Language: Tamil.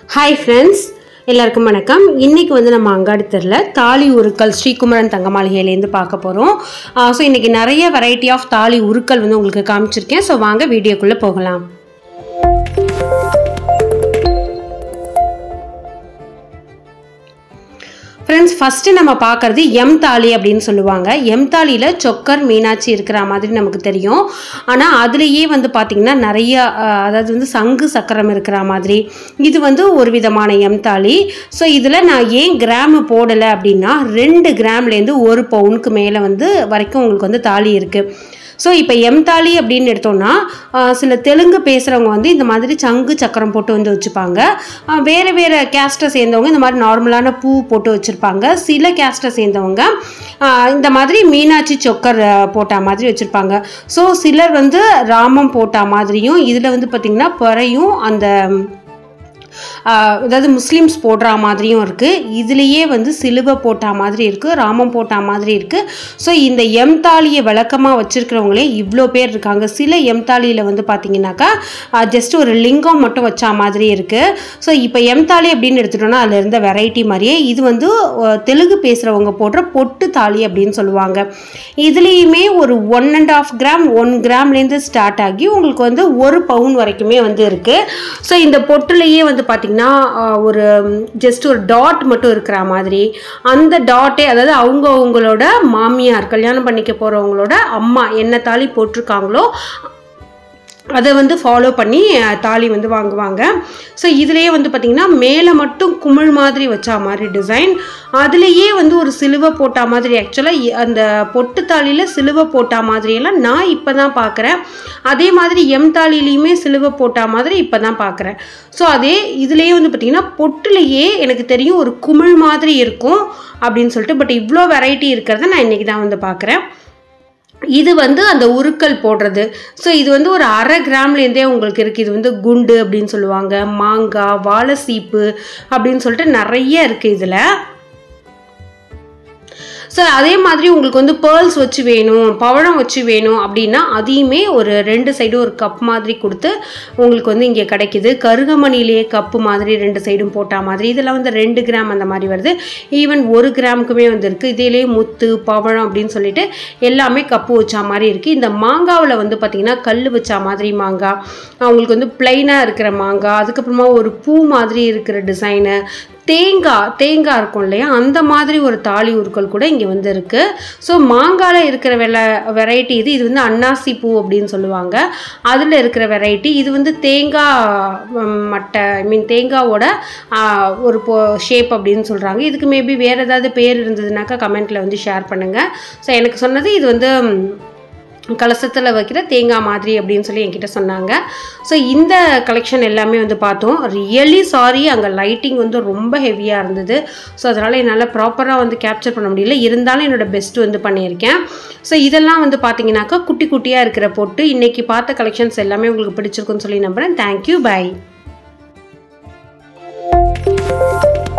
ஹாய் ஃப்ரெண்ட்ஸ் எல்லாருக்கும் வணக்கம் இன்னைக்கு வந்து நம்ம அங்காடி தெருல தாலி உருக்கள் ஸ்ரீகுமரன் தங்க மாளிகையிலேருந்து பார்க்க போகிறோம் ஸோ இன்னைக்கு நிறைய வெரைட்டி ஆஃப் தாலி உருக்கள் வந்து உங்களுக்கு காமிச்சிருக்கேன் ஸோ வாங்க வீடியோக்குள்ளே போகலாம் ஃப்ரெண்ட்ஸ் ஃபஸ்ட்டு நம்ம பார்க்குறது எம் தாலி அப்படின்னு சொல்லுவாங்க எம் தாலியில் சொக்கர் மீனாட்சி இருக்கிற மாதிரி நமக்கு தெரியும் ஆனால் அதுலேயே வந்து பார்த்திங்கன்னா நிறைய அஹ், அதாவது வந்து சங்கு சக்கரம் இருக்கிற மாதிரி இது வந்து ஒரு விதமான எம் தாலி ஸோ இதில் நான் ஏன் கிராமு போடலை அப்படின்னா ரெண்டு கிராம்லேருந்து ஒரு பவுனுக்கு மேலே வந்து வரைக்கும் உங்களுக்கு வந்து தாலி இருக்குது ஸோ இப்போ எம் தாலி அப்படின்னு எடுத்தோம்னா ஆஹ், சில தெலுங்கு பேசுகிறவங்க வந்து இந்த மாதிரி சங்கு சக்கரம் போட்டு வந்து வச்சுப்பாங்க ஆஹ், வேறு வேறு கேஸ்ட்டை சேர்ந்தவங்க இந்த மாதிரி நார்மலான பூ போட்டு வச்சுருப்பாங்க சில கேஸ்ட்டை சேர்ந்தவங்க ஆஹ், இந்த மாதிரி மீனாட்சி சொக்கர் ஆஹ், போட்ட மாதிரி வச்சுருப்பாங்க ஸோ சிலர் வந்து ராமம் போட்ட மாதிரியும் இதில் வந்து பார்த்திங்கன்னா பிறையும் அந்த ஆஹ் அதாவது முஸ்லீம்ஸ் போடுற மாதிரியும் இருக்குது இதுலேயே வந்து சிலுவை போட்ட மாதிரி இருக்குது ராமம் போட்ட மாதிரி இருக்குது ஸோ இந்த எம் தாலியை விளக்கமாக வச்சுருக்கிறவங்களே இவ்வளோ பேர் இருக்காங்க சில எம் தாலியில் வந்து பார்த்தீங்கன்னாக்கா ஜஸ்ட் ஒரு லிங்கம் மட்டும் வச்ச மாதிரி இருக்குது ஸோ இப்போ எம் தாலி அப்படின்னு எடுத்துட்டோம்னா அதில் இருந்த வெரைட்டி மாதிரியே இது வந்து அஹ், தெலுங்கு பேசுகிறவங்க போடுற பொட்டு தாலி அப்படின்னு சொல்லுவாங்க இதுலேயுமே ஒரு one and half gram one கிராம்லேருந்து ஸ்டார்ட் ஆகி உங்களுக்கு வந்து ஒரு பவுன் வரைக்குமே வந்து இருக்குது ஸோ இந்த பொட்டுலேயே வந்து பார்த்திங்கன்னா ஆஹ், ஒரு ஜஸ்ட் ஒரு டாட் மட்டும் இருக்கிற மாதிரி அந்த டாட்டே அதாவது அவங்க அவங்களோட மாமியார் கல்யாணம் பண்ணிக்க போகிறவங்களோட அம்மா என்ன தாலி போட்டிருக்காங்களோ அதை வந்து ஃபாலோ பண்ணி அஹ், தாலி வந்து வாங்குவாங்க ஸோ இதுலேயே வந்து பார்த்திங்கன்னா மேலே மட்டும் குமிழ் மாதிரி வச்சா மாதிரி டிசைன் அதுலேயே வந்து ஒரு சிலுவை போட்டா மாதிரி ஆக்சுவலாக அந்த பொட்டு தாலியில் சிலுவை போட்டா மாதிரியெல்லாம் நான் இப்போ தான் பார்க்குறேன் அதே மாதிரி எம் தாலிலையுமே சிலுவை போட்டா மாதிரி இப்போ தான் பார்க்குறேன் ஸோ அதே இதுலேயே வந்து பார்த்திங்கன்னா பொட்டுலேயே எனக்கு தெரியும் ஒரு குமிழ் மாதிரி இருக்கும் அப்படின்னு சொல்லிட்டு பட் இவ்வளோ வெரைட்டி இருக்கிறத நான் இன்றைக்கி தான் வந்து பார்க்குறேன் இது வந்து அந்த உருக்கல் போடுறது ஸோ இது வந்து ஒரு அரை கிராம்லேருந்தே உங்களுக்கு இருக்குது இது வந்து குண்டு அப்படின்னு சொல்லுவாங்க மாங்காய் வாழை சீப்பு அப்படின்னு சொல்லிட்டு நிறைய இருக்குது இதில் ஸோ அதே மாதிரி உங்களுக்கு வந்து பேர்ல்ஸ் வச்சு வேணும் பவழம் வச்சு வேணும் அப்படின்னா அதையுமே ஒரு ரெண்டு சைடும் ஒரு கப் மாதிரி கொடுத்து உங்களுக்கு வந்து இங்கே கிடைக்குது கருகமணிலேயே கப்பு மாதிரி ரெண்டு சைடும் போட்டா மாதிரி இதெல்லாம் வந்து ரெண்டு கிராம் அந்த மாதிரி வருது ஈவன் ஒரு கிராமுக்குமே வந்து இருக்குது இதிலே முத்து பவழம் அப்படின்னு சொல்லிட்டு எல்லாமே கப்பு வச்சா மாதிரி இருக்குது இந்த மாங்காவில் வந்து பார்த்திங்கன்னா கல் வச்சா மாதிரி மாங்காய் உங்களுக்கு வந்து பிளைனாக இருக்கிற மாங்காய் அதுக்கப்புறமா ஒரு பூ மாதிரி இருக்கிற டிசைனு தேங்காய் தேங்காய் இருக்கும் இல்லையா அந்த மாதிரி ஒரு தாலி உருக்கள் கூட இங்கே வந்து இருக்குது ஸோ மாங்காயில் இருக்கிற வெலை வெரைட்டி இது இது வந்து அன்னாசி பூ அப்படின்னு சொல்லுவாங்க அதில் இருக்கிற வெரைட்டி இது வந்து தேங்காய் ம், மட்டை ஐ மீன் தேங்காவோட ஆ, ஒரு போ ஷேப் அப்படின்னு சொல்கிறாங்க இதுக்கு மேபி வேறு ஏதாவது பேர் இருந்ததுனாக்கா கமெண்ட்டில் வந்து ஷேர் பண்ணுங்கள் ஸோ எனக்கு சொன்னது இது வந்து ம், கலசத்தில் வைக்கிற தேங்காய் மாதிரி அப்படின்னு சொல்லி என்கிட்ட சொன்னாங்க ஸோ இந்த கலெக்ஷன் எல்லாமே வந்து பார்த்தோம் ரியலி சாரி அங்கே லைட்டிங் வந்து ரொம்ப ஹெவியாக இருந்தது ஸோ அதனால் என்னால் ப்ராப்பராக வந்து கேப்சர் பண்ண முடியல இருந்தாலும் என்னோட பெஸ்ட் வந்து பண்ணியிருக்கேன் ஸோ இதெல்லாம் வந்து பார்த்தீங்கன்னாக்கா குட்டி குட்டியாக இருக்கிற போட்டு இன்றைக்கி பார்த்த கலெக்ஷன்ஸ் எல்லாமே உங்களுக்கு பிடிச்சிருக்குன்னு சொல்லி நம்புகிறேன் தேங்க்யூ பை